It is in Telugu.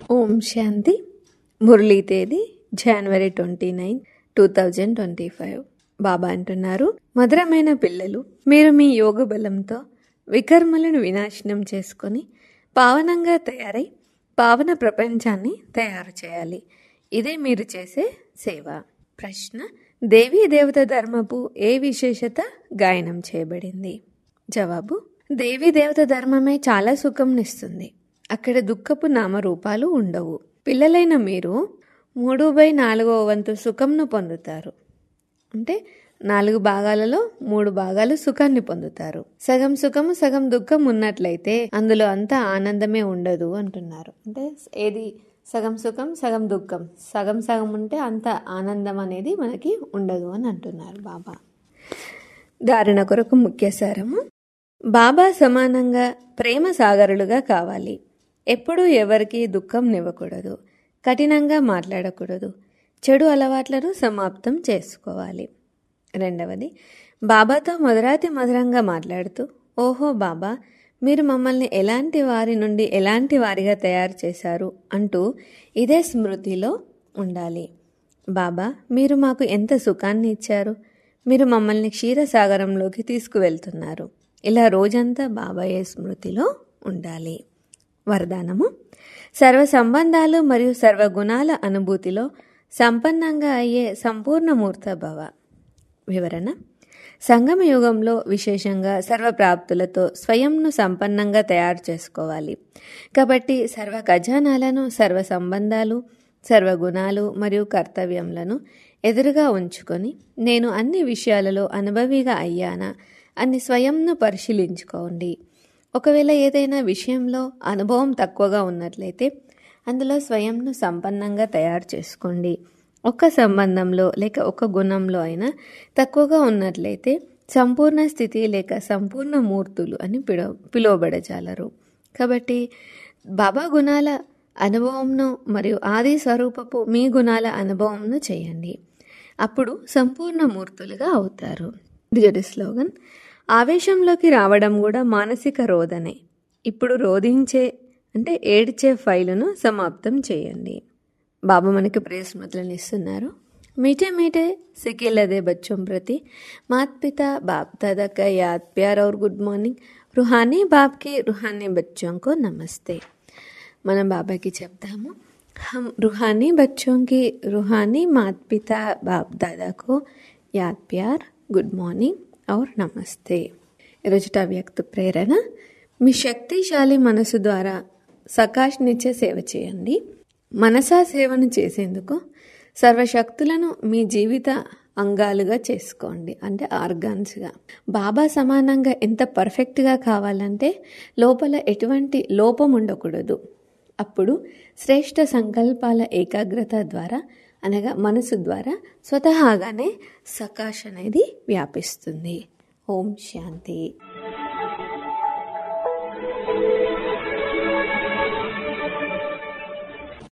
ఓం శాంతి మురళీ తేదీ జనవరి twenty nine two thousand twenty five బాబా అంటున్నారు మధురమైన పిల్లలు మీరు మీ యోగ బలంతో వికర్మలను వినాశనం చేసుకొని పావనంగా తయారై పావన ప్రపంచాన్ని తయారు చేయాలి ఇదే మీరు చేసే సేవ ప్రశ్న దేవీ దేవత ధర్మపు ఏ విశేషత గాయనం చేయబడింది జవాబు దేవీ దేవత ధర్మమే చాలా సుఖంనిస్తుంది అక్కడ దుఃఖపు నామరూపాలు ఉండవు పిల్లలైన మీరు మూడు బై నాలుగవ వంతు సుఖంను పొందుతారు అంటే నాలుగు భాగాలలో మూడు భాగాలు సుఖాన్ని పొందుతారు సగం సుఖము సగం దుఃఖం ఉన్నట్లయితే అందులో అంతా ఆనందమే ఉండదు అంటున్నారు అంటే ఏది సగం సుఖం సగం దుఃఖం సగం సగం ఉంటే అంత ఆనందం అనేది మనకి ఉండదు అని అంటున్నారు బాబా ధారణ కొరకు ముఖ్య సారము బాబా సమానంగా ప్రేమ సాగరులుగా కావాలి ఎప్పుడూ ఎవరికి దుఃఖం నివ్వకూడదు కఠినంగా మాట్లాడకూడదు చెడు అలవాట్లను సమాప్తం చేసుకోవాలి రెండవది బాబాతో మధురాతి మధురంగా మాట్లాడుతూ ఓహో బాబా మీరు మమ్మల్ని ఎలాంటి వారి నుండి ఎలాంటి వారిగా తయారు చేశారు అంటూ ఇదే స్మృతిలో ఉండాలి బాబా మీరు మాకు ఎంత సుఖాన్ని ఇచ్చారు మీరు మమ్మల్ని క్షీరసాగరంలోకి తీసుకువెళ్తున్నారు ఇలా రోజంతా బాబాయే స్మృతిలో ఉండాలి వరదానము సర్వ సంబంధాలు మరియు సర్వగుణాల అనుభూతిలో సంపన్నంగా అయ్యే సంపూర్ణమూర్త భవ వివరణ సంగమ యుగంలో విశేషంగా సర్వప్రాప్తులతో స్వయంను సంపన్నంగా తయారు చేసుకోవాలి కాబట్టి సర్వ ఖజానాలను సర్వ సంబంధాలు సర్వగుణాలు మరియు కర్తవ్యములను ఎదురుగా ఉంచుకొని నేను అన్ని విషయాలలో అనుభవిగా అయ్యానా అని స్వయంను పరిశీలించుకోండి ఒకవేళ ఏదైనా విషయంలో అనుభవం తక్కువగా ఉన్నట్లయితే అందులో స్వయంను సంపన్నంగా తయారు చేసుకోండి ఒక సంబంధంలో లేక ఒక గుణంలో అయినా తక్కువగా ఉన్నట్లయితే సంపూర్ణ స్థితి లేక సంపూర్ణ మూర్తులు అని పిల పిలువబడజాలరు కాబట్టి బాబా గుణాల అనుభవంను మరియు ఆది స్వరూపపు మీ గుణాల అనుభవంను చేయండి అప్పుడు సంపూర్ణ మూర్తులుగా అవుతారు ఇది స్లోగన్ ఆవేశంలోకి రావడం కూడా మానసిక రోధనే ఇప్పుడు రోధించే అంటే ఏడ్చే ఫైలును సమాప్తం చేయండి బాబా మనకి ప్రేస్మతులను ఇస్తున్నారు मीठे मीठे सिके लदे बच्चों प्रति माता पिता बाप दादा का याद प्यार और गुड मॉर्निंग रूहानी बाप के रूहानी बच्चों को नमस्ते మనం బాబాకి చెప్తాము हम रूहानी बच्चों की रूहानी माता पिता बाप दादा को याद प्यार గుడ్ మార్నింగ్ ఔర్ నమస్తే ఈరోజుట వ్యక్త ప్రేరణ మీ శక్తిశాలి మనసు ద్వారా సకాష్నిచ్చే సేవ చేయండి మనసా సేవను చేసేందుకు సర్వశక్తులను మీ జీవిత అంగాలుగా చేసుకోండి అంటే ఆర్గాన్స్గా బాబా సమానంగా ఎంత పర్ఫెక్ట్గా కావాలంటే లోపల ఎటువంటి లోపం ఉండకూడదు అప్పుడు శ్రేష్ట సంకల్పాల ఏకాగ్రత ద్వారా అనగా మనసు ద్వారా స్వతహాగానే సకాష్ అనేది వ్యాపిస్తుంది ఓం శాంతి